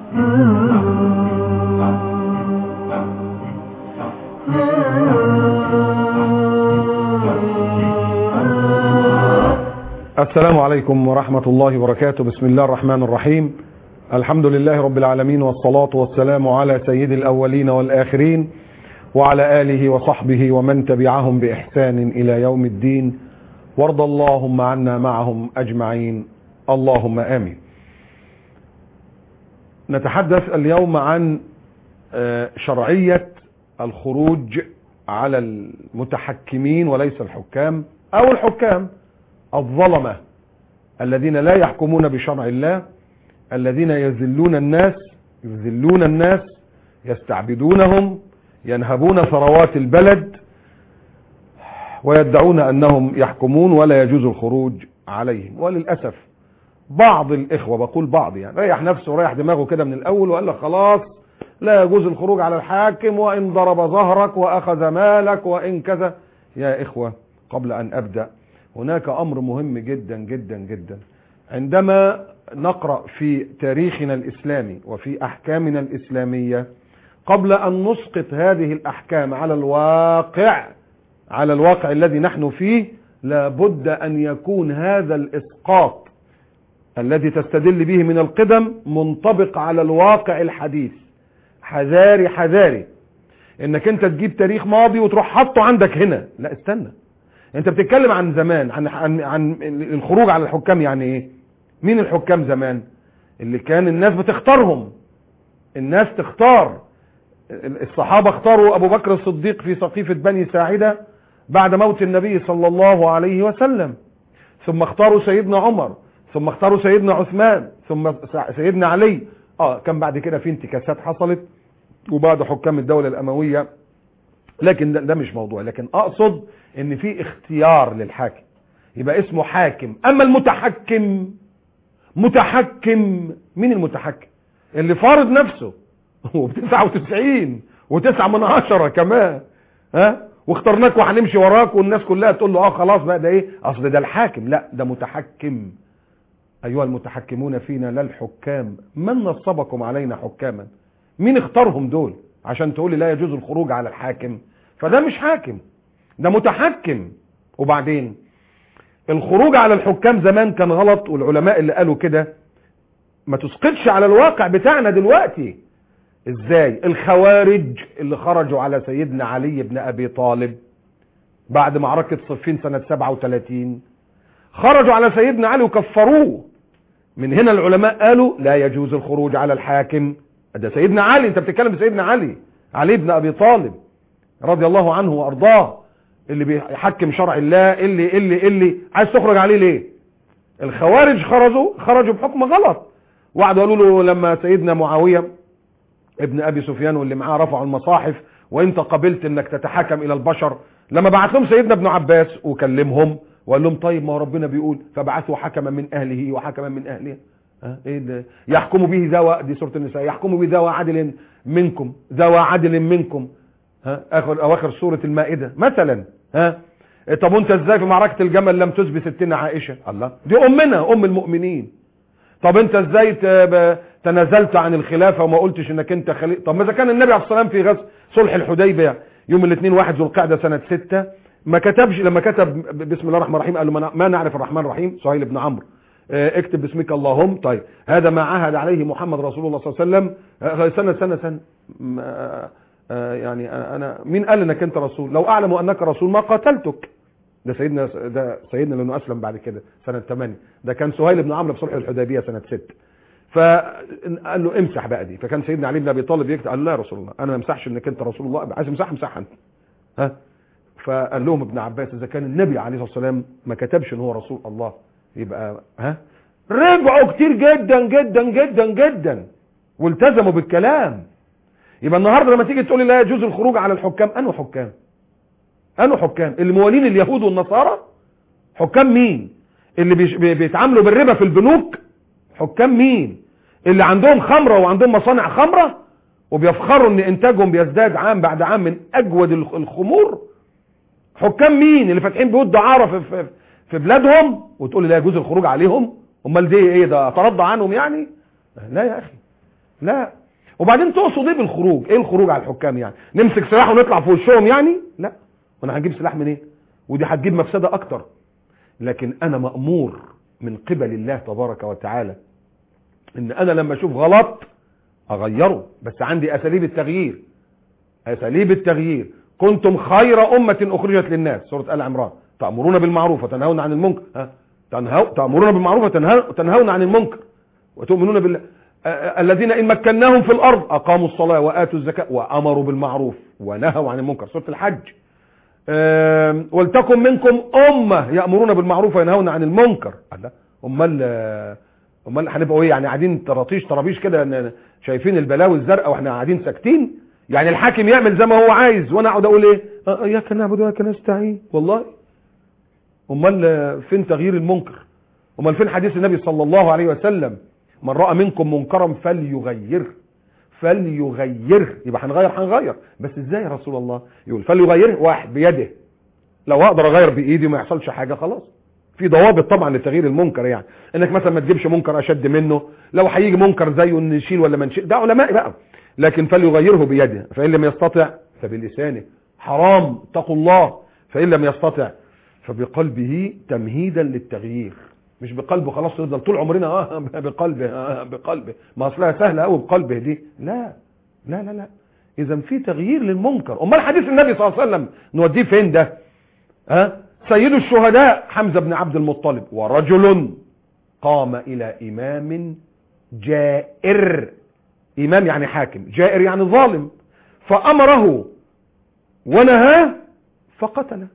السلام عليكم ورحمة الله وبركاته بسم الله الرحمن الرحيم الحمد لله رب العالمين والصلاة والسلام على سيد الأولين والآخرين وعلى آله وصحبه ومن تبعهم بإحسان إلى يوم الدين وارض اللهم عنا معهم أجمعين اللهم آمين نتحدث اليوم عن شرعية الخروج على المتحكمين وليس الحكام أو الحكام الظلمة الذين لا يحكمون بشرع الله الذين يذلون الناس يذلون الناس يستعبدونهم ينهبون ثروات البلد ويدعون أنهم يحكمون ولا يجوز الخروج عليهم وللأسف بعض الإخوة بقول بعض يعني ريح نفسه وريح دماغه كده من الأول وقال لك خلاص لا يجوز الخروج على الحاكم وإن ضرب ظهرك وأخذ مالك وإن كذا يا إخوة قبل أن أبدأ هناك أمر مهم جدا جدا جدا عندما نقرأ في تاريخنا الإسلامي وفي أحكامنا الإسلامية قبل أن نسقط هذه الأحكام على الواقع على الواقع الذي نحن فيه لابد أن يكون هذا الإسقاط الذي تستدل به من القدم منطبق على الواقع الحديث حذاري حذاري انك انت تجيب تاريخ ماضي وتروح حاطه عندك هنا لا استنى انت بتتكلم عن زمان عن, عن, عن الخروج على الحكام يعني ايه مين الحكام زمان اللي كان الناس بتختارهم الناس تختار الصحابة اختاروا ابو بكر الصديق في سقيفة بني ساعدة بعد موت النبي صلى الله عليه وسلم ثم اختاروا سيدنا عمر ثم اختاروا سيدنا عثمان ثم سيدنا علي اه كان بعد كده في انتكاسات حصلت وبعد حكام الدولة الاموية لكن ده, ده مش موضوع لكن اقصد ان في اختيار للحاكم يبقى اسمه حاكم اما المتحكم متحكم مين المتحكم اللي فارض نفسه وبتسعة وتسعين وتسعة من عشرة كمان ها واخترناك وهنمشي وراك والناس كلها تقول له اه خلاص بقى ده ايه اصل ده الحاكم لا ده متحكم ايها المتحكمون فينا لا الحكام من نصبكم علينا حكاما مين اختارهم دول عشان تقولي لا يجوز الخروج على الحاكم فده مش حاكم ده متحكم وبعدين الخروج على الحكام زمان كان غلط والعلماء اللي قالوا كده ما تسقطش على الواقع بتاعنا دلوقتي ازاي الخوارج اللي خرجوا على سيدنا علي بن ابي طالب بعد معركة صفين سنة 37 خرجوا على سيدنا علي وكفروه من هنا العلماء قالوا لا يجوز الخروج على الحاكم ده سيدنا علي انت بتتكلم بسيدنا علي علي بن ابي طالب رضي الله عنه وارضاه اللي بيحكم شرع الله اللي اللي اللي عايز تخرج عليه ليه الخوارج خرجوا خرجوا بحكم غلط وقعدوا قالوا له لما سيدنا معاوية ابن ابي سفيان واللي معاه رفعوا المصاحف وانت قبلت انك تتحكم الى البشر لما بعت لهم سيدنا ابن عباس وكلمهم وقال لهم طيب ما ربنا بيقول فبعثوا حكما من اهله وحكما من اهلها ها ايه ده يحكم به ذوى دي سوره النساء يحكم به ذوى عدل منكم ذوى عدل منكم ها اخر اواخر سوره المائده مثلا ها طب وانت ازاي في معركه الجمل لم تثبت ستنا عائشه الله دي امنا ام المؤمنين طب انت ازاي تنازلت عن الخلافه وما قلتش انك انت خليفه طب ما اذا كان النبي عليه الصلاه والسلام في غزو صلح الحديبيه يوم الاثنين واحد ذو القعده سنه ستة ما كتبش لما كتب بسم الله الرحمن الرحيم قال له ما نعرف الرحمن الرحيم سهيل بن عمرو اه اكتب باسمك اللهم طيب هذا ما عهد عليه محمد رسول الله صلى الله عليه وسلم اه سنه سنه سنه اه يعني انا مين قال انك انت رسول لو اعلم انك رسول ما قاتلتك ده سيدنا ده سيدنا لانه اسلم بعد كده سنه 8 ده كان سهيل بن عمرو في صلح الحديبيه سنه 6 فقال له امسح بقى دي فكان سيدنا علي بن ابي طالب يكتب قال لا يا رسول الله انا ما امسحش انك انت رسول الله عايز امسحها امسحها انت ها فقال لهم ابن عباس اذا كان النبي عليه الصلاه والسلام ما كتبش ان هو رسول الله يبقى ها رجعوا كتير جدا جدا جدا جدا والتزموا بالكلام يبقى النهارده لما تيجي تقولي لا يجوز الخروج على الحكام انه حكام انه حكام اللي موالين اليهود والنصارى حكام مين اللي بيتعاملوا بالربا في البنوك حكام مين اللي عندهم خمرة وعندهم مصانع خمرة وبيفخروا ان انتاجهم بيزداد عام بعد عام من اجود الخمور حكام مين اللي فاتحين بيوت دعارة في, في, في بلادهم وتقول لي لا يجوز الخروج عليهم امال دي ايه ده اترضى عنهم يعني لا يا اخي لا وبعدين تقصد ايه بالخروج ايه الخروج على الحكام يعني نمسك سلاح ونطلع في وشهم يعني لا وانا هنجيب سلاح منين ودي هتجيب مفسده اكتر لكن انا مامور من قبل الله تبارك وتعالى ان انا لما اشوف غلط اغيره بس عندي اساليب التغيير اساليب التغيير كنتم خير امه اخرجت للناس سوره ال عمران تامرون بالمعروف وتنهون عن المنكر ها تنهو تامرون بالمعروف وتنهون تنهون عن المنكر وتؤمنون بالله آه، آه، الذين ان مكناهم في الارض اقاموا الصلاه واتوا الزكاه وامروا بالمعروف ونهوا عن المنكر سوره الحج آم، ولتكن منكم امه يامرون بالمعروف وينهون عن المنكر الله امال آه، امال هنبقوا ايه يعني قاعدين طراطيش طرابيش كده ن- شايفين البلاوي الزرقاء واحنا قاعدين ساكتين يعني الحاكم يعمل زي ما هو عايز وانا اقعد اقول ايه آه، اياك نعبد واياك نستعين والله امال آه، فين تغيير المنكر امال فين حديث النبي صلى الله عليه وسلم من راى منكم منكرا فليغيره فليغيره يبقى هنغير هنغير بس ازاي يا رسول الله يقول فليغيره واحد بيده لو اقدر اغير بايدي ما يحصلش حاجه خلاص في ضوابط طبعا لتغيير المنكر يعني انك مثلا ما تجيبش منكر اشد منه لو هيجي منكر زيه نشيل ولا ما نشيل ده علماء بقى لكن فليغيره بيده فان لم يستطع فبلسانه حرام اتقوا الله فان لم يستطع فبقلبه تمهيدا للتغيير مش بقلبه خلاص يفضل طول عمرنا اه بقلبه اه بقلبه ما اصلها سهله قوي بقلبه دي لا لا لا لا اذا في تغيير للمنكر امال حديث النبي صلى الله عليه وسلم نوديه فين ده ها سيد الشهداء حمزه بن عبد المطلب ورجل قام الى امام جائر امام يعني حاكم جائر يعني ظالم فامره ونهاه فقتله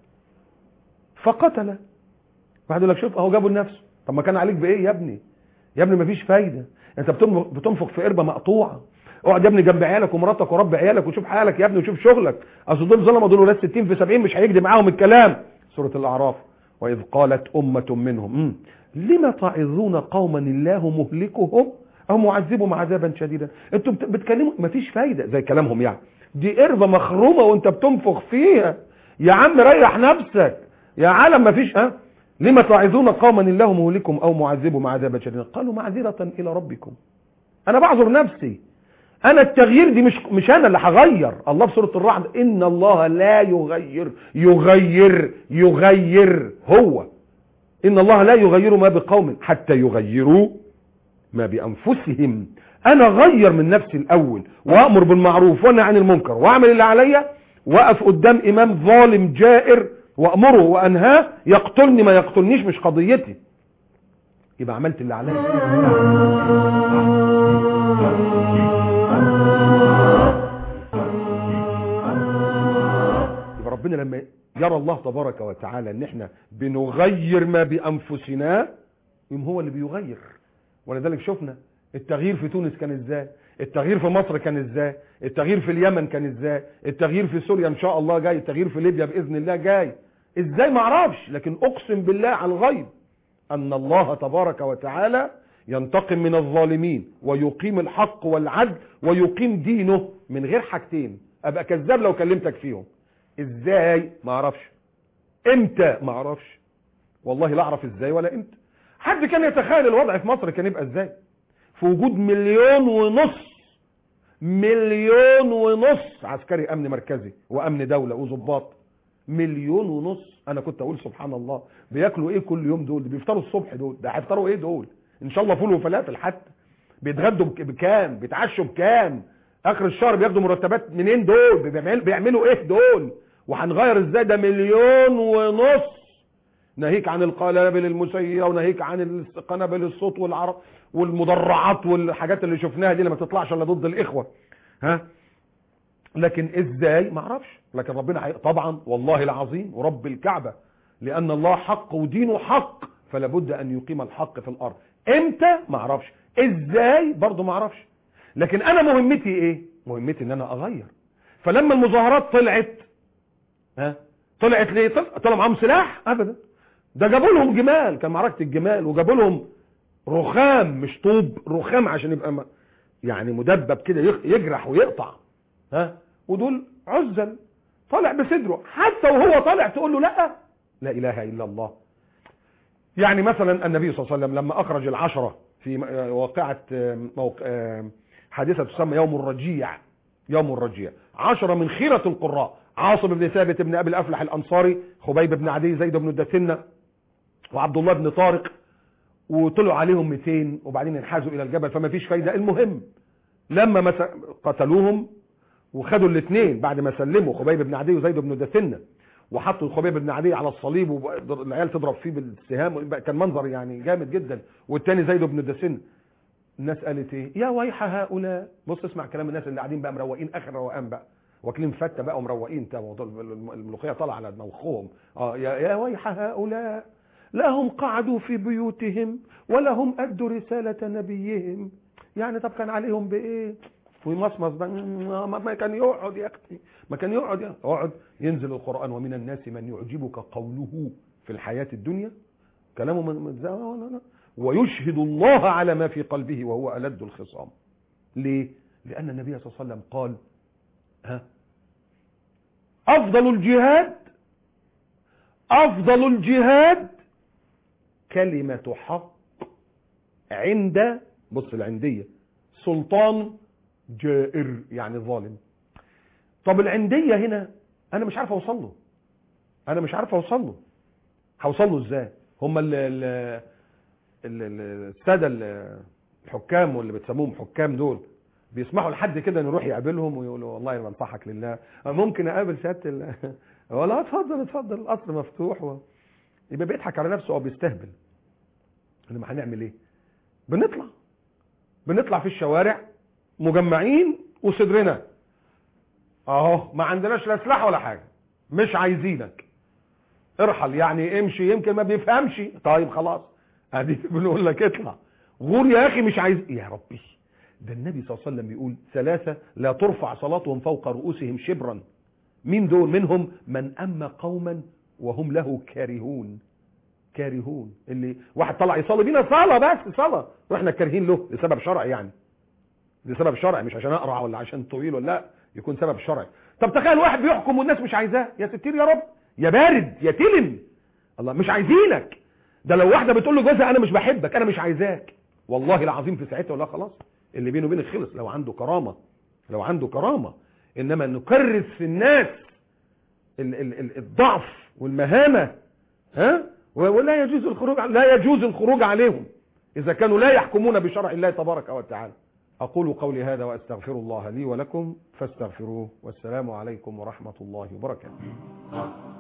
فقتله واحد يقول لك شوف اهو جابوا لنفسه طب ما كان عليك بايه يا ابني يا ابني مفيش فايده انت بتنفخ بتنفخ في قربه مقطوعه اقعد يا ابني جنب عيالك ومراتك وربي عيالك وشوف حالك يا ابني وشوف شغلك اصل دول ظلمه دول ولاد 60 في 70 مش هيجري معاهم الكلام سوره الاعراف واذ قالت امه منهم مم. لم تعظون قوما الله مهلكهم او معذبهم عذابا شديدا انتوا بت- بتكلموا مفيش فايده زي كلامهم يعني دي قربه مخرومه وانت بتنفخ فيها يا عم ريح نفسك يا عالم مفيش ها لما تعظون قوما الله مهلكهم او معذبهم عذابا شديدا قالوا معذره الى ربكم انا بعذر نفسي انا التغيير دي مش مش انا اللي هغير الله في سوره الرعد ان الله لا يغير يغير يغير هو ان الله لا يغير ما بقوم حتى يغيروا ما بانفسهم انا غير من نفسي الاول وامر بالمعروف وانهى عن المنكر واعمل اللي عليا واقف قدام امام ظالم جائر وامره وانهاه يقتلني ما يقتلنيش مش قضيتي يبقى عملت اللي عليا يبقى ربنا لما يرى الله تبارك وتعالى ان احنا بنغير ما بانفسنا يوم هو اللي بيغير ولذلك شفنا التغيير في تونس كان ازاي التغيير في مصر كان ازاي التغيير في اليمن كان ازاي التغيير في سوريا ان شاء الله جاي التغيير في ليبيا باذن الله جاي ازاي ما اعرفش لكن اقسم بالله على الغيب ان الله تبارك وتعالى ينتقم من الظالمين ويقيم الحق والعدل ويقيم دينه من غير حاجتين ابقى كذاب لو كلمتك فيهم ازاي ما اعرفش امتى ما اعرفش والله لا اعرف ازاي ولا امتى حد كان يتخيل الوضع في مصر كان يبقى ازاي في وجود مليون ونص مليون ونص عسكري امن مركزي وامن دولة وظباط مليون ونص انا كنت اقول سبحان الله بياكلوا ايه كل يوم دول بيفطروا الصبح دول ده هيفطروا ايه دول ان شاء الله فول وفلافل حتى بيتغدوا بك- بكام بيتعشوا بكام اخر الشهر بياخدوا مرتبات منين دول بيعمل- بيعملوا ايه دول وهنغير ازاي ده مليون ونص ناهيك عن القنابل المسيرة وناهيك عن قنابل الصوت والعرق والمدرعات والحاجات اللي شفناها دي اللي ما تطلعش الا ضد الاخوة ها لكن ازاي ما اعرفش لكن ربنا حي... طبعا والله العظيم ورب الكعبة لان الله حق ودينه حق فلا بد ان يقيم الحق في الارض امتى ما اعرفش ازاي برضه ما اعرفش لكن انا مهمتي ايه مهمتي ان انا اغير فلما المظاهرات طلعت ها طلعت ليه طلع, طلع معاهم سلاح ابدا ده جابوا لهم جمال كان معركه الجمال وجابوا لهم رخام مش طوب رخام عشان يبقى م- يعني مدبب كده يخ- يجرح ويقطع ها ودول عزل طالع بصدره حتى وهو طالع تقول له لا لا اله الا الله يعني مثلا النبي صلى الله عليه وسلم لما اخرج العشرة في م- واقعة آم، موق... آم، حادثة تسمى يوم الرجيع يوم الرجيع عشرة من خيرة القراء عاصم بن ثابت بن أبي الأفلح الأنصاري خبيب بن عدي زيد بن الدثنة وعبد الله بن طارق وطلعوا عليهم 200 وبعدين انحازوا إلى الجبل فما فيش فايدة المهم لما مس... قتلوهم وخدوا الاثنين بعد ما سلموا خبيب بن عدي وزيد بن دثنة وحطوا خبيب بن عدي على الصليب والعيال تضرب فيه بالسهام كان منظر يعني جامد جدا والتاني زيد بن دثنة الناس قالت ايه يا ويح هؤلاء بص اسمع كلام الناس اللي قاعدين بقى مروقين اخر روقان بقى واكلين فته بقى ومروقين الملوخيه طالعه على مخهم اه يا, يا ويح هؤلاء لا هم قعدوا في بيوتهم ولا هم ادوا رساله نبيهم يعني طب كان عليهم بايه ويمصمص بقى ما كان يقعد يا اختي ما كان يقعد يقعد ينزل القران ومن الناس من يعجبك قوله في الحياه الدنيا كلامه من ويشهد الله على ما في قلبه وهو ألد الخصام ليه لأن النبي صلى الله عليه وسلم قال ها أفضل الجهاد أفضل الجهاد كلمة حق عند بص العندية سلطان جائر يعني ظالم طب العندية هنا أنا مش عارف أوصل له أنا مش عارف أوصل له هوصل له إزاي هم اللي الساده الحكام واللي بتسموهم حكام دول بيسمحوا لحد كده انه يروح يقابلهم ويقولوا والله انا بنصحك لله ممكن اقابل سياده ال... ولا اتفضل اتفضل القصر مفتوح و... يبقى بيضحك على نفسه او بيستهبل انما هنعمل ايه بنطلع بنطلع في الشوارع مجمعين وصدرنا اهو ما عندناش لا سلاح ولا حاجه مش عايزينك ارحل يعني امشي يمكن ما بيفهمش طيب خلاص ادي بنقول لك اطلع غور يا اخي مش عايز يا ربي ده النبي صلى الله عليه وسلم بيقول ثلاثة لا ترفع صلاتهم فوق رؤوسهم شبرا مين دول منهم من أما قوما وهم له كارهون كارهون اللي واحد طلع يصلي بينا صلاة بس صلاة واحنا كارهين له لسبب شرعي يعني لسبب شرعي مش عشان اقرع ولا عشان طويل ولا لا يكون سبب شرعي طب تخيل واحد بيحكم والناس مش عايزاه يا ستير يا رب يا بارد يا تلم الله مش عايزينك ده لو واحده بتقول له جوزها انا مش بحبك انا مش عايزاك والله العظيم في ساعتها ولا خلاص اللي بينه وبينك خلص لو عنده كرامه لو عنده كرامه انما نكرس في الناس ال ال ال الضعف والمهانه ها ولا يجوز الخروج لا يجوز الخروج عليهم اذا كانوا لا يحكمون بشرع الله تبارك وتعالى اقول قولي هذا واستغفر الله لي ولكم فاستغفروه والسلام عليكم ورحمه الله وبركاته